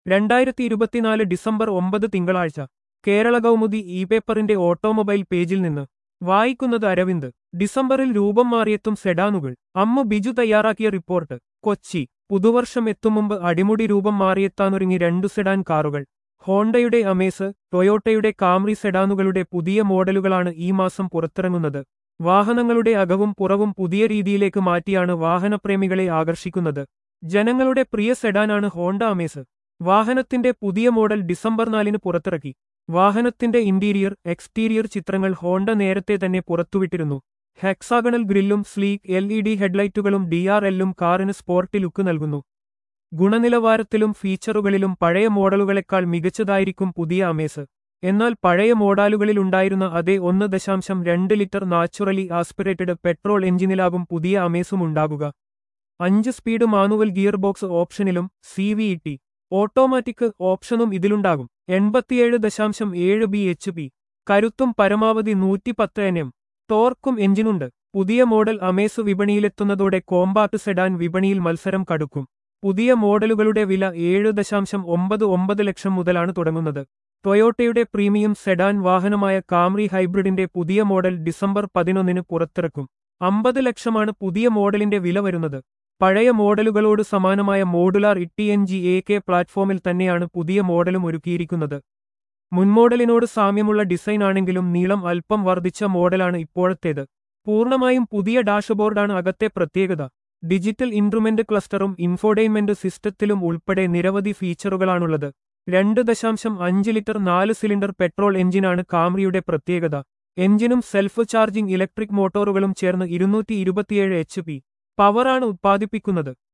രണ്ടായിരത്തി ഇരുപത്തിനാല് ഡിസംബർ ഒമ്പത് തിങ്കളാഴ്ച കേരള കൗമുദി ഇ പേപ്പറിന്റെ ഓട്ടോമൊബൈൽ പേജിൽ നിന്ന് വായിക്കുന്നത് അരവിന്ദ് ഡിസംബറിൽ രൂപം മാറിയെത്തും സെഡാനുകൾ അമ്മു ബിജു തയ്യാറാക്കിയ റിപ്പോർട്ട് കൊച്ചി പുതുവർഷം എത്തും മുമ്പ് അടിമുടി രൂപം മാറിയെത്താനൊരുങ്ങി രണ്ടു സെഡാൻ കാറുകൾ ഹോണ്ടയുടെ അമേസ് ടൊയോട്ടയുടെ കാംറി സെഡാനുകളുടെ പുതിയ മോഡലുകളാണ് ഈ മാസം പുറത്തിറങ്ങുന്നത് വാഹനങ്ങളുടെ അകവും പുറവും പുതിയ രീതിയിലേക്ക് മാറ്റിയാണ് വാഹനപ്രേമികളെ ആകർഷിക്കുന്നത് ജനങ്ങളുടെ പ്രിയ സെഡാനാണ് ഹോണ്ട അമേസ് വാഹനത്തിന്റെ പുതിയ മോഡൽ ഡിസംബർ നാലിന് പുറത്തിറക്കി വാഹനത്തിന്റെ ഇന്റീരിയർ എക്സ്റ്റീരിയർ ചിത്രങ്ങൾ ഹോണ്ട നേരത്തെ തന്നെ പുറത്തുവിട്ടിരുന്നു ഹെക്സാഗണൽ ഗ്രില്ലും സ്ലീക്ക് എൽ ഇ ഡി ഹെഡ്ലൈറ്റുകളും ഡി ആർ എല്ലും കാറിന് സ്പോർട്ടി ലുക്ക് നൽകുന്നു ഗുണനിലവാരത്തിലും ഫീച്ചറുകളിലും പഴയ മോഡലുകളെക്കാൾ മികച്ചതായിരിക്കും പുതിയ അമേസ് എന്നാൽ പഴയ മോഡലുകളിൽ ഉണ്ടായിരുന്ന അതേ ഒന്ന് ദശാംശം രണ്ട് ലിറ്റർ നാച്ചുറലി ആസ്പിറേറ്റഡ് പെട്രോൾ എഞ്ചിനിലാകും പുതിയ അമേസും ഉണ്ടാകുക അഞ്ച് സ്പീഡ് മാനുവൽ ഗിയർ ബോക്സ് ഓപ്ഷനിലും C V E T automatic ഓപ്ഷനും ഇതിലുണ്ടാകും എൺപത്തിയേഴ് ദശാംശം ഏഴ് ബി എച്ച് പി കരുത്തും പരമാവധി നൂറ്റിപ്പത്ത് എൻ എം ടോർക്കും എഞ്ചിനുണ്ട് പുതിയ മോഡൽ അമേസ് വിപണിയിലെത്തുന്നതോടെ കോമ്പാക്ട് സെഡാൻ വിപണിയിൽ മത്സരം കടുക്കും പുതിയ മോഡലുകളുടെ വില ഏഴ് ദശാംശം ഒമ്പത് ഒമ്പത് ലക്ഷം മുതലാണ് തുടങ്ങുന്നത് ടൊയോട്ടയുടെ പ്രീമിയം സെഡാൻ വാഹനമായ കാംറി ഹൈബ്രിഡിന്റെ പുതിയ മോഡൽ ഡിസംബർ പതിനൊന്നിന് പുറത്തിറക്കും അമ്പത് ലക്ഷമാണ് പുതിയ മോഡലിന്റെ വില വരുന്നത് പഴയ മോഡലുകളോട് സമാനമായ modular T N G A K platform തന്നെയാണ് പുതിയ മോഡലും ഒരുക്കിയിരിക്കുന്നത് മുൻമോഡലിനോട് സാമ്യമുള്ള ഡിസൈൻ ആണെങ്കിലും നീളം അല്പം വർദ്ധിച്ച മോഡലാണ് ഇപ്പോഴത്തേത് പൂർണ്ണമായും പുതിയ ഡാഷ്ബോർഡാണ് അകത്തെ പ്രത്യേകത ഡിജിറ്റൽ ഇൻസ്ട്രുമെന്റ് ക്ലസ്റ്ററും ഇൻഫോർടൈൻമെന്റ് സിസ്റ്റത്തിലും ഉൾപ്പെടെ നിരവധി ഫീച്ചറുകളാണുള്ളത് രണ്ട് ദശാംശം അഞ്ച് ലിറ്റർ നാല് സിലിണ്ടർ പെട്രോൾ എഞ്ചിനാണ് കാംറിയുടെ പ്രത്യേകത എഞ്ചിനും സെൽഫ് ചാർജിംഗ് ഇലക്ട്രിക് മോട്ടോറുകളും ചേർന്ന് ഇരുന്നൂറ്റി ഇരുപത്തിയേഴ് എച്ച് പി പവറാണ് ഉത്പാദിപ്പിക്കുന്നത്